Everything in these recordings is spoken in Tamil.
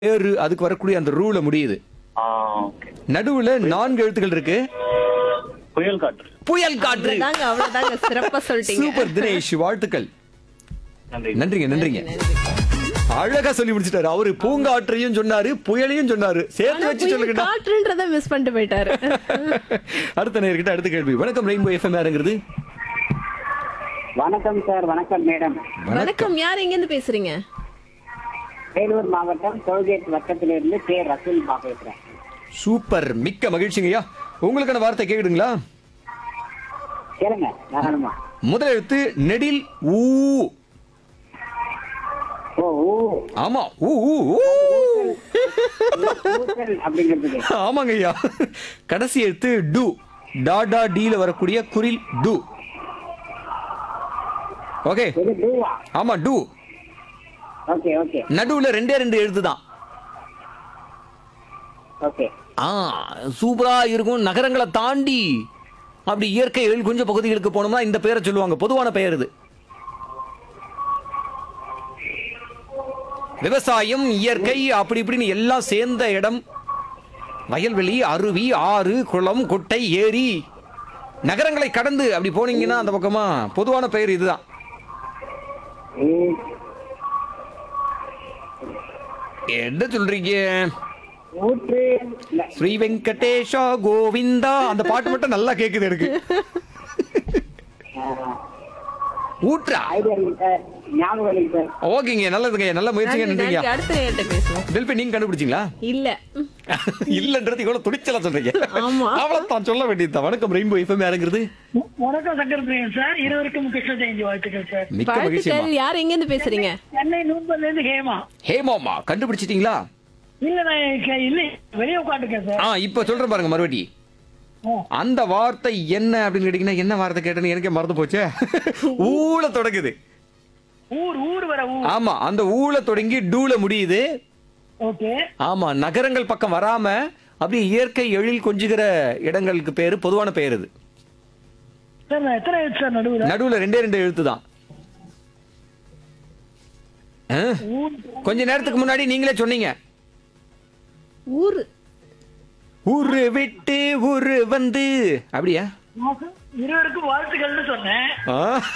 ஏறு அதுக்கு வரக்கூடிய அந்த ரூல முடியுது ஆ ஓகே நடுவுல நான்கு எழுத்துக்கள் இருக்கு புயல் காற்று புயல் காற்று அவ்வளவுதாங்க அவ்வளவுதாங்க சிறப்பா சொல்லிட்டீங்க சூப்பர் தினேஷ் வாழ்த்துக்கள் நன்றி நன்றிங்க நன்றிங்க அழகா சொல்லி முடிச்சிட்டாரு அவரு பூங்காற்றையும் சொன்னாரு புயலையும் சொன்னாரு சேர்த்து ஆனா வச்சு புயல் சொல்லுங்கடா காற்றுன்றத மிஸ் பண்ணிட்டு போயிட்டாரு அடுத்த நேர்கிட்ட அடுத்த கேள்வி வணக்கம் ரெயின்போ எஃப்எம் யாருங்கிறது வணக்கம் சார் வணக்கம் மேடம் வணக்கம் யார் எங்க இருந்து பேசுறீங்க வேலூர் மாவட்டம் டோல்கேட் வட்டத்திலிருந்து கே ரசூல் பா பேசுறேன் சூப்பர் மிக்க மகிழ்ச்சிங்கய்யா உங்களுக்கான வார்த்தை கேக்குதுங்களா கேளுங்க தாராளமா முதல் எழுத்து நெடில் ஊ ஓ ஊ ஆமா ஊ ஊ ஊ. ஊசல் அப்படிங்கிறதுக்கு ஆமாங்க ஐயா கடைசி எழுத்து டு டாடா டீல வரக்கூடிய குரில் டு ஓகே இது டூவா ஆமா டு ஓகே ஓகே நடுவுல ரெண்டே ரெண்டு எழுத்து தான் ஓகே ஆ சூப்பரா இருக்கும் நகரங்களை தாண்டி அப்படி இயற்கை எழில் கொஞ்சம் பகுதிகளுக்கு போனோம்னா இந்த பெயரை சொல்லுவாங்க பொதுவான பெயர் இது விவசாயம் இயற்கை அப்படி இப்படின்னு எல்லாம் சேர்ந்த இடம் வயல்வெளி அருவி ஆறு குளம் குட்டை ஏரி நகரங்களை கடந்து அப்படி போனீங்கன்னா அந்த பக்கமா பொதுவான பெயர் இதுதான் ம், என்ன சொல்றீங்க ஊற்று இல்ல, ஸ்ரீ வெங்கடேஷா கோவிந்தா அந்த பாட்டு மட்டும் நல்லா கேக்குது எனக்கு ஆ, ஊற்றா ஐடியா இருக்கு சார் ஞாபகம் இருக்கு சார் ஓகேங்க நல்லதுங்க நல்ல முயற்சிங்க நன்றி, நன்றிங்க நன்றி. அடுத்த நேரத்தை பேசுவோம் டெல்பி நீங்க கண்டுபிடிச்சீங்களா இல்ல ம். இல்லன்றது இவ்வளவு துணிச்சலா சொல்றீங்க ஆமா. அவ்வளவுதான் சொல்ல வேண்டியதுதான் வணக்கம் ரெயின்போ எஃப்எம் யாருங்கிறது வணக்கம் சங்கர் பிரியன் சார் இருவருக்கும் கிருஷ்ண ஜெயந்தி வாழ்த்துக்கள் சார் மிக்க மகிழ்ச்சியம்மா வாழ்த்துக்கள் யார் எங்க இருந்து பேசுறீங்க சென்னை நூம்பல்ல இருந்து ஹேமா ஹேமாமா கண்டுபிடிச்சிட்டீங்களா இல்ல நான் இங்க இல்ல வெளியே உட்காந்துருக்கேன் சார் ஆ இப்ப சொல்றேன் பாருங்க மறுபடி ஆ. அந்த வார்த்தை என்ன அப்படின்னு கேட்டீங்கன்னா என்ன வார்த்தை கேட்டேன்னு எனக்கே மறந்து போச்சே ஊல தொடங்குது ஊர் ஊர் வர ஊர் ஆமா அந்த ஊல தொடங்கி டூல முடியுது ஓகே ஆமா நகரங்கள் பக்கம் வராம அப்படியே இயற்கை எழில் கொஞ்சுகிற இடங்களுக்கு பேரு பொதுவான பெயர் இது சார் நான் எத்தனை எழுத்து சார் நடுவுல நடுவுல ரெண்டே ரெண்டு எழுத்து தான் ஆ? ஊர் கொஞ்ச நேரத்துக்கு முன்னாடி நீங்களே சொன்னீங்க ஊரு ஊரு விட்டு ஊரு வந்து அப்படியா மாசம் இருவருக்கும் வாழ்த்துக்கள்னு சொன்னேன் ஆ?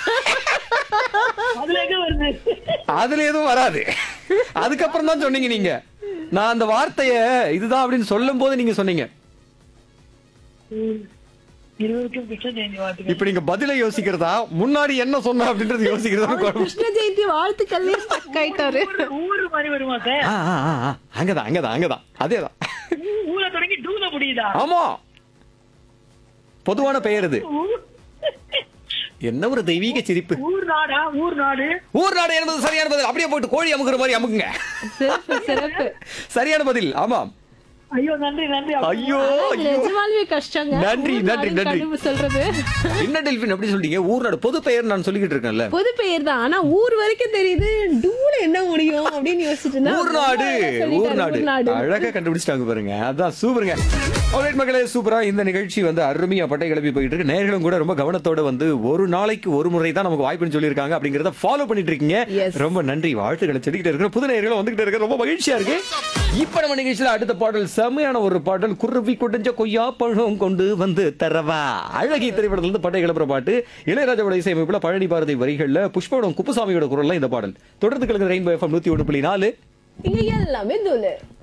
அதுல எங்க வருது அதுல எதுவும் வராது அதுக்கப்புறம் தான் சொன்னீங்க நீங்க நான் அந்த வார்த்தைய இதுதான் அப்படின்னு சொல்லும் போது நீங்க சொன்னீங்க ஊர். இருவருக்கும் கிருஷ்ண ஜெயந்தி வாழ்த்துக்கள் இப்ப நீங்க பதில யோசிக்கிறதா முன்னாடி என்ன சொன்ன அப்படின்றது யோசிக்கிறதா அவர் கிருஷ்ண ஜெயந்தி வாழ்த்துக்கள்லயே ஸ்டக் ஆயிட்டாரு ஊர் ஊர் மாதிரி வருமா சார் ஆ, ஆ, ஆ, ஆ. அங்கதான் அங்கதான் அங்கதான் அதேதான் ஊ- ஊரை தொடங்கி டூல முடியுதா ஆமா பொதுவான பெயர் இது ஊர் என்ன ஒரு தெய்வீக சிரிப்பு ஊர் நாடா ஊர் நாடு ஊர் நாடு என்பது சரியான பதில் அப்படியே போட்டு கோழி அமுக்குற மாதிரி அமுக்குங்க சிறப்பு சிறப்பு சரியான பதில் ஆமாம் ஐயோ நன்றி நன்றி ஐயோ இது ஐயோ நிஜமாலுமே கஷ்டங்க நன்றி, ஊர் நன்றி, நாடுன்னு நன்றி. கண்டுபிடி சொல்றது என்ன டெல்பின் அப்படி சொல்றீங்க ஊர் நாடு பொது பெயர் நான் சொல்லிக்கிட்டு இருக்கேன்ல பொது பெயர் தான் ஆனா ஊர் வரைக்கும் தெரியுது டூல என்ன முடியும் அப்படின்னு யோசிச்சுட்டு இருந்தா ஊர் நாடு ரொம்ப ஊர் அழகா நாடு சொல்லிட்டாரு, ஊர் நாடு அழகா கண்டுபிடிச்சிட்டாங்க பாருங்க அதான் சூப்பருங்க Alright மக்களே சூப்பரா இந்த நிகழ்ச்சி வந்து அருமையா பட்டை கிளப்பி போயிட்டு இருக்கு நேர்களும் கூட ரொம்ப கவனத்தோட வந்து ஒரு நாளைக்கு ஒரு முறை தான் நமக்கு வாய்ப்புன்னு சொல்லியிருக்காங்க அப்படிங்கறத ஃபாலோ பண்ணிட்டு இருக்கீங்க Yes. ரொம்ப நன்றி வாழ்த்துக்களை செடிக்கிட்டு இருக்கிற புது நேர்களும் வந்துகிட்டு இருக்க ரொம்ப மகிழ்ச்சியா இருக்கு இப்ப நம்ம நிகழ்ச்சியில அடுத்த பாடல் செம்மையான ஒரு பாடல் குருவி குடிஞ்ச கொய்யா பழம் கொண்டு வந்து தரவா அழகி திரைப்படத்துல இருந்து பட்டை கிளப்புற பாட்டு இளையராஜாவோட இசையமைப்புல பழனி பாரதி வரிகள்ல புஷ்பவனம் குப்புசாமியோட குரல்ல இந்த பாடல் தொடர்ந்து கிழக்கு ரெயின்போ எஃப்எம் நூத்தி ஒன்று புள்ளி நாலு இங்க எல்லாமே தூளு